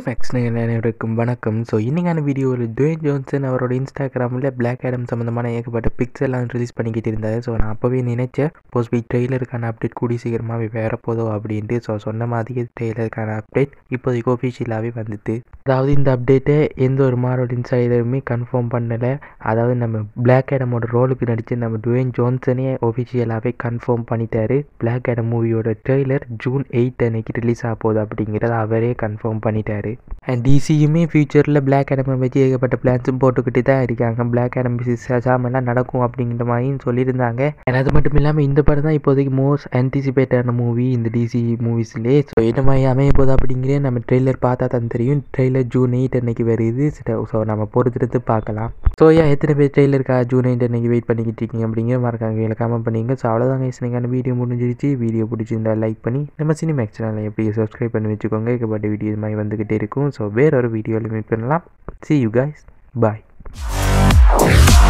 facts அனைவருக்கும் வணக்கம் so இன்னைக்கான வீடியோவில் டுவேன் ஜோன்சன் அவரோட இன்ஸ்டாகிராமில் பிளாக் ஆடம் சம்மந்தமான ஏகப்பட்ட பிக்ஸ் எல்லாம் ரிலீஸ் பண்ணிக்கிட்டு இருந்தார் ஸோ நான் அப்போவே நினைச்சேன் போஸ்ட் பி ட்ரெய்லருக்கான அப்டேட் கூடி சீக்கிரமாகவே வேற போதோ அப்படின்ட்டு ஸோ சொன்ன மாதிரி ட்ரெய்லருக்கான அப்டேட் இப்போதைக்கு ஒஃபிஷியலாகவே வந்துட்டு அதாவது இந்த அப்டேட்டை எந்த ஒரு மாரோட இன்சைடருமே கன்ஃபார்ம் பண்ணலை அதாவது நம்ம பிளாக் ஆடமோட ரோலுக்கு நடித்து நம்ம டுவேன் ஜோன்சனே ஒஃபிஷியலாகவே கன்ஃபார்ம் பண்ணிட்டாரு பிளாக் ஆடம் மூவியோட ட்ரெய்லர் ஜூன் எயிட் அன்னைக்கு ரிலீஸ் ஆக போகுது அப்படிங்கிறத அவரே கன்ஃபார்ம் பண்ணிட்டாரு அண்ட் டிசியுமே ஃபியூச்சரில் பிளாக் ஆடமை வச்சு ஏகப்பட்ட பிளான்ஸும் போட்டுக்கிட்டு தான் இருக்காங்க பிளாக் ஆடம் எல்லாம் நடக்கும் அப்படிங்கிற மாதிரியும் சொல்லியிருந்தாங்க அண்ட் அது மட்டும் இல்லாமல் இந்த படம் தான் இப்போதைக்கு மோஸ்ட் ஆன்டிசிபேட்டான மூவி இந்த டிசி மூவிஸ்லேயே ஸோ என்ன மாதிரி அமைய போகுது அப்படிங்கிறே நம்ம ட்ரெய்லர் பார்த்தா தான் தெரியும் ட்ரெய்லர் ஜூன் எயிட் அன்னைக்கு வருது ஸோ நம்ம பொறுத்திருந்து பார்க்கலாம் ஸோ ஏன் எத்தனை பேர் ட்ரெய்லருக்கா ஜூன் எயிட் அன்னைக்கு வெயிட் பண்ணிக்கிட்டு இருக்கீங்க அப்படிங்கிற மறக்காங்க கீழே கமெண்ட் பண்ணிங்க ஸோ அவ்வளோதாங்க இசனைக்கான வீடியோ முடிஞ்சிருச்சு வீடியோ பிடிச்சிருந்தா லைக் பண்ணி நம்ம சினிமேக்ஸ் சேனலை எப்படி சப்ஸ்கிரைப் பண்ணி வச்சுக்கோங்க ஏகப்பட்ட வீடியோ மாதிரி வந்துக்கிட்டே இருக்கும் ஸோ வேற ஒரு வீடியோவில் மீட் பண்ணலாம் சி யூ கைஸ் பாய்